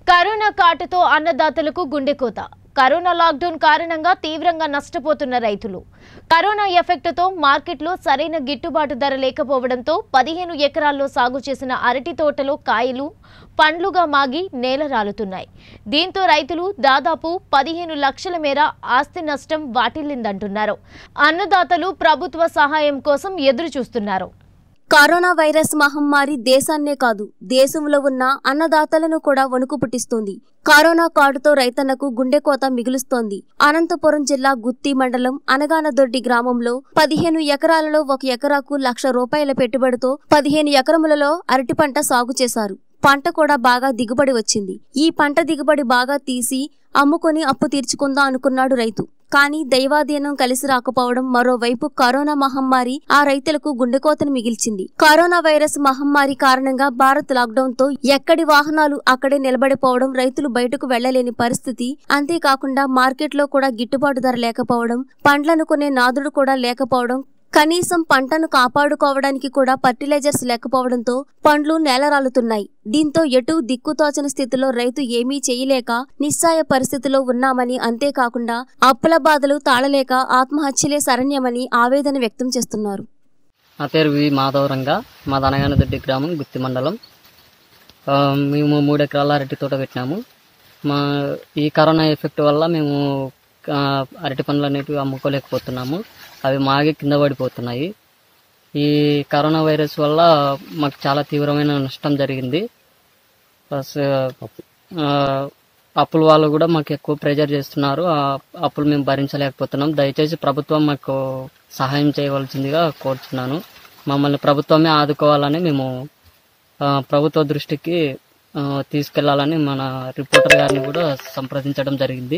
corona కాటుతో అన్నదాతలకు గుండెకోత కరోనా లాక్డౌన్ కారణంగా తీవ్రంగా నష్టపోతున్న రైతులు కరోనా ఎఫెక్ట్తో మార్కెట్లో సరైన గిట్టుబాటు ధర లేకపోవడంతో పదిహేను ఎకరాల్లో సాగు చేసిన అరటి తోటలో కాయలు పండ్లుగా మాగి నేల రాలుతున్నాయి దీంతో రైతులు దాదాపు పదిహేను లక్షల మేర ఆస్తి నష్టం వాటిల్లిందంటున్నారు అన్నదాతలు ప్రభుత్వ సహాయం కోసం ఎదురు చూస్తున్నారు కరోనా వైరస్ మహమ్మారి దేశాన్నే కాదు దేశంలో ఉన్న అన్నదాతలను కూడా వణుకు పుట్టిస్తోంది కరోనా కాటుతో రైతన్నకు గుండెకోత మిగులుస్తోంది అనంతపురం జిల్లా గుత్తి మండలం అనగానదొడ్డి గ్రామంలో పదిహేను ఎకరాలలో ఒక ఎకరాకు లక్ష రూపాయల పెట్టుబడితో పదిహేను ఎకరములలో అరటి పంట సాగు చేశారు పంట కూడా బాగా దిగుబడి వచ్చింది ఈ పంట దిగుబడి బాగా తీసి అమ్ముకొని అప్పు తీర్చుకుందాం అనుకున్నాడు రైతు కానీ దైవాధీనం కలిసి రాకపోవడం మరోవైపు కరోనా మహమ్మారి ఆ రైతులకు గుండెకోతను మిగిల్చింది కరోనా వైరస్ మహమ్మారి కారణంగా భారత్ లాక్డౌన్ తో ఎక్కడి వాహనాలు అక్కడే నిలబడిపోవడం రైతులు బయటకు వెళ్లలేని పరిస్థితి అంతేకాకుండా మార్కెట్లో కూడా గిట్టుబాటు ధర లేకపోవడం పండ్లను కొనే నాదుడు కూడా లేకపోవడం కనీసం పంటను కాపాడుకోవడానికి కూడా ఫర్టిలైజర్స్ లేకపోవడంతో పండ్లు నేలరాలుతున్నాయి దీంతో ఎటు దిక్కుతోచని స్థితిలో రైతు ఏమీ చేయలేక నిస్సాయ పరిస్థితిలో ఉన్నామని అంతేకాకుండా అప్పుల బాధలు తాళలేక ఆత్మహత్యలే శరణ్యమని ఆవేదన వ్యక్తం చేస్తున్నారు నా పేరు వి మాధవరంగా మా దనగానదొడ్డి గ్రామం గుత్తి మండలం ఆ, మేము మూడు ఎకరాల అరటి తోట పెట్టినాము మా ఈ కరోనా ఎఫెక్ట్ వల్ల మేము ఆ, అరటి పండ్లు అనేటివి అమ్ముకోలేకపోతున్నాము అవి మాగి కింద పడిపోతున్నాయి ఈ కరోనా వైరస్ వల్ల మాకు చాలా తీవ్రమైన నష్టం జరిగింది ప్లస్ ఆ, అప్పుల వాళ్ళు కూడా మాకు ఎక్కువ ప్రెజర్ చేస్తున్నారు ఆ అప్పులు మేము భరించలేకపోతున్నాం దయచేసి ప్రభుత్వం మాకు సహాయం చేయవలసిందిగా కోరుతున్నాను మమ్మల్ని ప్రభుత్వమే ఆదుకోవాలని మేము ఆ, ప్రభుత్వ దృష్టికి ఆ, తీసుకెళ్లాలని మన రిపోర్టర్ గారిని కూడా సంప్రదించడం జరిగింది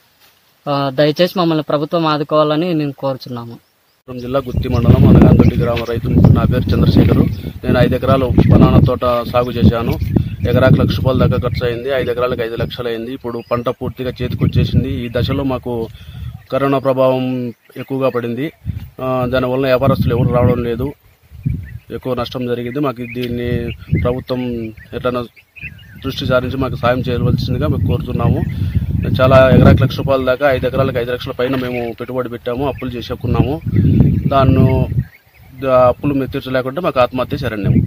ఆ, దయచేసి మమ్మల్ని ప్రభుత్వం ఆదుకోవాలని మేము కోరుచున్నాము అనంతపురం జిల్లా గుత్తి మండలం అనగాంతొడ్డి గ్రామ రైతు నా పేరు చంద్రశేఖరు నేను ఐదు ఎకరాలు బనానా తోట సాగు చేశాను ఎకరాకు లక్ష రూపాయల దాకా ఖర్చు అయింది ఐదు ఎకరాలకు ఐదు లక్షలు అయింది ఇప్పుడు పంట పూర్తిగా చేతికి వచ్చేసింది ఈ దశలో మాకు కరోనా ప్రభావం ఎక్కువగా పడింది ఆ, దానివల్ల వ్యాపారస్తులు ఎవరు రావడం లేదు ఎక్కువ నష్టం జరిగింది మాకు దీన్ని ప్రభుత్వం ఎట్లన్నా దృష్టి సారించి మాకు సాయం చేయవలసిందిగా మేము కోరుతున్నాము చాలా ఎకరాకి లక్ష రూపాయల దాకా ఐదు ఎకరాలకు ఐదు లక్షల పైన మేము పెట్టుబడి పెట్టాము అప్పులు చేసేకున్నాము దాన్ని దా- అప్పులు మేము తీర్చలేకుంటే మాకు ఆత్మహత్య శరణ్యం